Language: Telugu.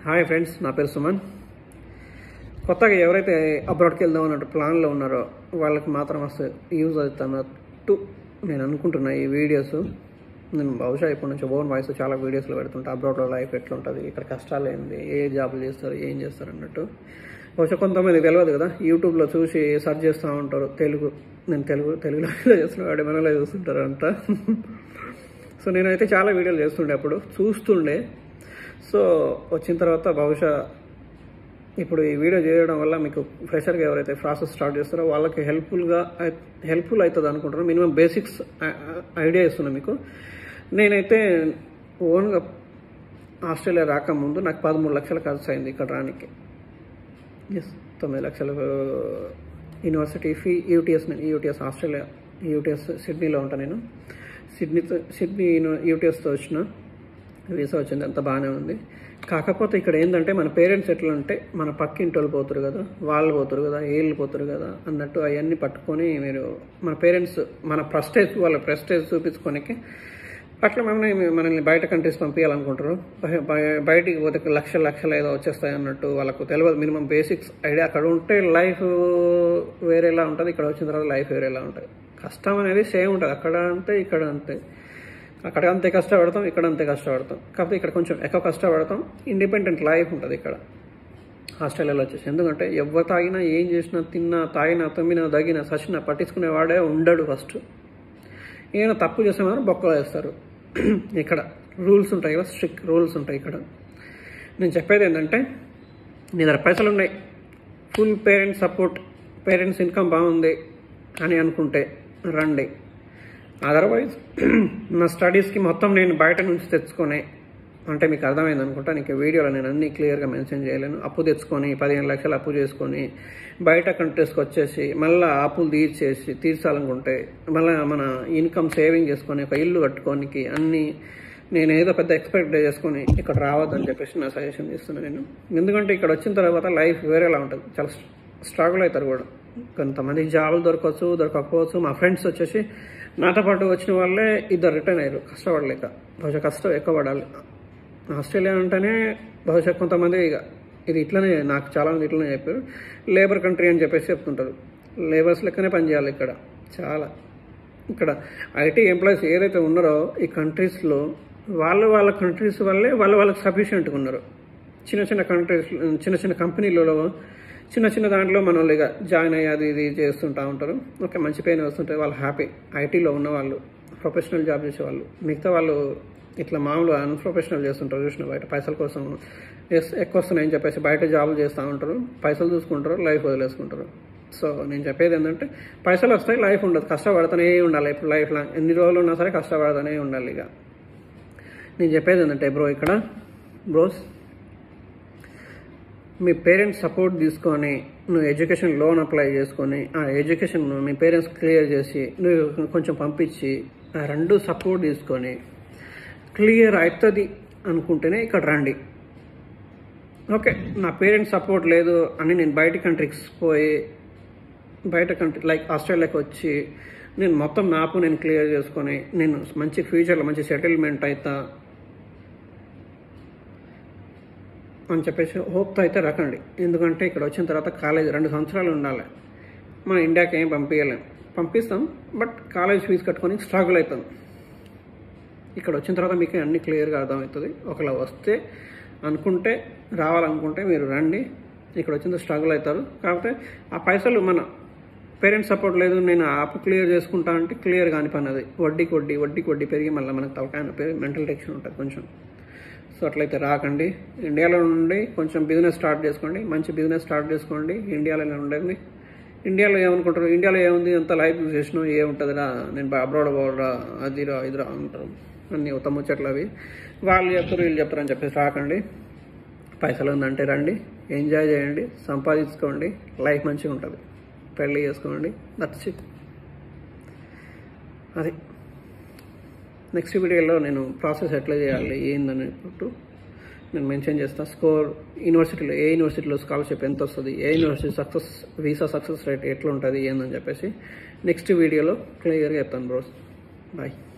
హాయ్ ఫ్రెండ్స్ నా పేరు సుమన్ కొత్తగా ఎవరైతే అబ్రాడ్కి వెళ్దాం అన్నట్టు ప్లాన్లో ఉన్నారో వాళ్ళకి మాత్రం అసలు యూజ్ అవుతున్నట్టు నేను అనుకుంటున్నా ఈ వీడియోస్ నేను బహుశా ఇప్పటి నుంచి ఓన్ వాయిస్ చాలా వీడియోస్లో పెడుతుంటా అబ్రాడ్లో లైఫ్ ఎట్లుంటుంది ఇక్కడ కష్టాలు ఏంది ఏ జాబులు చేస్తారు ఏం చేస్తారు అన్నట్టు బహుశా కొంతమంది తెలియదు కదా యూట్యూబ్లో చూసి సెర్చ్ చేస్తూ ఉంటారు తెలుగు నేను తెలుగు తెలుగులో చేస్తున్నాను వాడి మనలో చూస్తుంటారు అంతా సో నేనైతే చాలా వీడియోలు చేస్తుండే అప్పుడు చూస్తుండే సో వచ్చిన తర్వాత బహుశా ఇప్పుడు ఈ వీడియో చేయడం వల్ల మీకు ఫ్రెషర్గా ఎవరైతే ప్రాసెస్ స్టార్ట్ చేస్తారో వాళ్ళకి హెల్ప్ఫుల్గా హెల్ప్ఫుల్ అవుతుంది అనుకుంటారు మినిమం బేసిక్స్ ఐడియా ఇస్తున్నా మీకు నేనైతే ఓన్గా ఆస్ట్రేలియా రాకముందు నాకు పదమూడు లక్షలు ఖర్చు అయింది ఇక్కడ రానికి ఎస్ తొమ్మిది లక్షలు యూనివర్సిటీ ఫీ యూటీఎస్ నేను యూటీఎస్ ఆస్ట్రేలియా యూటీఎస్ సిడ్నీలో ఉంటాను నేను సిడ్నీతో సిడ్నీ యూటీఎస్తో వచ్చిన వీసా వచ్చింది అంత బాగానే ఉంది కాకపోతే ఇక్కడ ఏంటంటే మన పేరెంట్స్ ఎట్లా అంటే మన పక్కింటి వాళ్ళు పోతారు కదా వాళ్ళు పోతారు కదా వీళ్ళు పోతారు కదా అన్నట్టు అవన్నీ పట్టుకొని మీరు మన పేరెంట్స్ మన ప్రెస్టేజ్ వాళ్ళ ప్రెస్టేజ్ చూపించుకోనికి అట్లా మనల్ని మనల్ని బయట కంట్రీస్ పంపించాలనుకుంటారు బయ- బయ- బయటికి పోతే లక్షల లక్షలు ఏదో వచ్చేస్తాయి అన్నట్టు వాళ్ళకు తెలియదు మినిమం బేసిక్స్ ఐడియా అక్కడ ఉంటే లైఫ్ వేరేలా ఉంటుంది ఇక్కడ వచ్చిన తర్వాత లైఫ్ వేరేలా ఉంటుంది కష్టం అనేది సేమ్ ఉంటుంది అక్కడ అంతే ఇక్కడ అంతే అక్కడ అంతే కష్టపడతాం ఇక్కడ అంతే కష్టపడతాం కాకపోతే ఇక్కడ కొంచెం ఎక్కువ కష్టపడతాం ఇండిపెండెంట్ లైఫ్ ఉంటుంది ఇక్కడ ఆస్ట్రేలియాలో వచ్చేసి ఎందుకంటే ఎవరు తాగినా ఏం చేసినా తిన్నా తాగినా తమ్మినా దగినా సచినా పట్టించుకునేవాడే ఉండడు ఫస్ట్ ఏమైనా తప్పు చేస్తే మాత్రం బొక్కలు వేస్తారు ఇక్కడ రూల్స్ ఉంటాయి కదా స్ట్రిక్ట్ రూల్స్ ఉంటాయి ఇక్కడ నేను చెప్పేది ఏంటంటే నీ దగ్గర పైసలు ఉన్నాయి full parents support parents income బాగుంది అని అనుకుంటే రండి అదర్వైజ్ నా స్టడీస్కి మొత్తం నేను బయట నుంచి తెచ్చుకొని అంటే మీకు అర్థమైంది అనుకుంటా నీకు వీడియోలో నేను అన్ని క్లియర్గా మెన్షన్ చేయలేను అప్పు తెచ్చుకొని పదిహేను లక్షలు అప్పు చేసుకొని బయట కంట్రీస్కి వచ్చేసి మళ్ళీ అప్పులు తీర్చేసి తీర్చాలనుకుంటే మళ్ళీ మన ఇన్కమ్ సేవింగ్ చేసుకొని ఒక ఇల్లు కట్టుకోనికి అన్ని నేను ఏదో పెద్ద ఎక్స్పెక్ట్ చేసుకొని ఇక్కడ రావద్దని చెప్పేసి నా సజెషన్ ఇస్తున్నాను నేను ఎందుకంటే ఇక్కడ వచ్చిన తర్వాత లైఫ్ వేరేలా ఉంటుంది చాలా స్ట్రగుల్ అవుతారు కూడా కొంతమందికి జాబులు దొరకవచ్చు దొరకకపోవచ్చు మా ఫ్రెండ్స్ వచ్చేసి నాతో పాటు వచ్చిన వాళ్ళే ఇద్దరు రిటర్న్ అయ్యారు కష్టపడలేక బహుశా కష్టం ఎక్కువ పడాలి ఆస్ట్రేలియా అంటేనే బహుశా కొంతమంది ఇక ఇది ఇట్లనే నాకు చాలా మంది ఇట్లనే చెప్పారు లేబర్ కంట్రీ అని చెప్పేసి చెప్తుంటారు లేబర్స్ లెక్కనే పనిచేయాలి ఇక్కడ చాలా ఇక్కడ ఐటీ ఎంప్లాయీస్ ఏదైతే ఉన్నారో ఈ కంట్రీస్లో వాళ్ళు వాళ్ళ కంట్రీస్ వల్లే వాళ్ళు వాళ్ళకి సఫిషియెంట్గా ఉన్నారు చిన్న చిన్న కంట్రీస్ చిన్న చిన్న కంపెనీలలో చిన్న చిన్న దాంట్లో మన వాళ్ళు ఇక జాయిన్ అయ్యి అది ఇది చేస్తుంటా ఉంటారు ఓకే మంచి పేరు వస్తుంటాయి వాళ్ళు హ్యాపీ ఐటీలో ఉన్న వాళ్ళు ప్రొఫెషనల్ జాబ్ చేసేవాళ్ళు మిగతా వాళ్ళు ఇట్లా మామూలు అన్ప్రొఫెషనల్ చేస్తుంటారు చూసిన బయట పైసల కోసం ఎస్ ఎక్కువ వస్తున్నాయని చెప్పేసి బయట జాబులు చేస్తూ ఉంటారు పైసలు చూసుకుంటారు లైఫ్ వదిలేసుకుంటారు సో నేను చెప్పేది ఏంటంటే పైసలు వస్తాయి లైఫ్ ఉండదు కష్టపడుతూనే ఉండాలి ఇప్పుడు లైఫ్ లాంగ్ ఎన్ని రోజులు ఉన్నా సరే కష్టపడుతూనే ఉండాలి ఇక నేను చెప్పేది ఏంటంటే బ్రో ఇక్కడ బ్రోస్ మీ పేరెంట్స్ సపోర్ట్ తీసుకొని నువ్వు ఎడ్యుకేషన్ లోన్ అప్లై చేసుకొని ఆ ఎడ్యుకేషన్ మీ పేరెంట్స్ క్లియర్ చేసి నువ్వు కొంచెం పంపించి ఆ రెండు సపోర్ట్ తీసుకొని క్లియర్ అవుతుంది అనుకుంటేనే ఇక్కడ రండి ఓకే నా పేరెంట్స్ సపోర్ట్ లేదు అని నేను బయట కంట్రీకి పోయి బయట కంట్రీ లైక్ ఆస్ట్రేలియాకి వచ్చి నేను మొత్తం నాపు నేను క్లియర్ చేసుకొని నేను మంచి ఫ్యూచర్లో మంచి సెటిల్మెంట్ అవుతా అని చెప్పేసి హోప్తో అయితే రకండి ఎందుకంటే ఇక్కడ వచ్చిన తర్వాత కాలేజ్ రెండు సంవత్సరాలు ఉండాలి మన ఇండియాకి ఏం పంపించలేం పంపిస్తాం బట్ కాలేజ్ ఫీజు కట్టుకొని స్ట్రగుల్ అవుతాం ఇక్కడ వచ్చిన తర్వాత మీకు అన్ని క్లియర్గా అర్థమవుతుంది ఒకలా వస్తే అనుకుంటే రావాలనుకుంటే మీరు రండి ఇక్కడ వచ్చిన స్ట్రగుల్ అవుతారు కాకపోతే ఆ పైసలు మన పేరెంట్స్ సపోర్ట్ లేదు నేను ఆపు క్లియర్ చేసుకుంటా అంటే క్లియర్ కాని పని అది వడ్డీకి వడ్డీ వడ్డీకి వడ్డీ పెరిగి మళ్ళీ మనకు తలకాయ నొప్పి మెంటల్ టెన్షన్ ఉంటుంది కొంచెం సో అట్లయితే రాకండి ఇండియాలో నుండి కొంచెం బిజినెస్ స్టార్ట్ చేసుకోండి మంచి బిజినెస్ స్టార్ట్ చేసుకోండి ఇండియాలోనే ఉండేది ఇండియాలో ఏమనుకుంటారు ఇండియాలో ఏముంది అంత లైఫ్ చేసినా ఏముంటుందిరా నేను అబ్రాడ్ పోవరా అదిరా ఇదిరా అంటారు అన్ని ఉత్తమ ముచ్చట్లు అవి వాళ్ళు చెప్తారు వీళ్ళు చెప్తారు అని చెప్పేసి రాకండి పైసలు ఉందంటే రండి ఎంజాయ్ చేయండి సంపాదించుకోండి లైఫ్ మంచిగా ఉంటుంది పెళ్ళి చేసుకోండి దట్స్ ఇట్ అది నెక్స్ట్ వీడియోలో నేను ప్రాసెస్ ఎట్లా చేయాలి ఏందని ఇప్పుడు నేను మెన్షన్ చేస్తాను స్కోర్ యూనివర్సిటీలో ఏ యూనివర్సిటీలో స్కాలర్షిప్ ఎంత వస్తుంది ఏ university success visa success rate ఎట్లా ఉంటుంది ఏందని చెప్పేసి నెక్స్ట్ వీడియోలో క్లియర్గా చెప్తాను బ్రోస్ బాయ్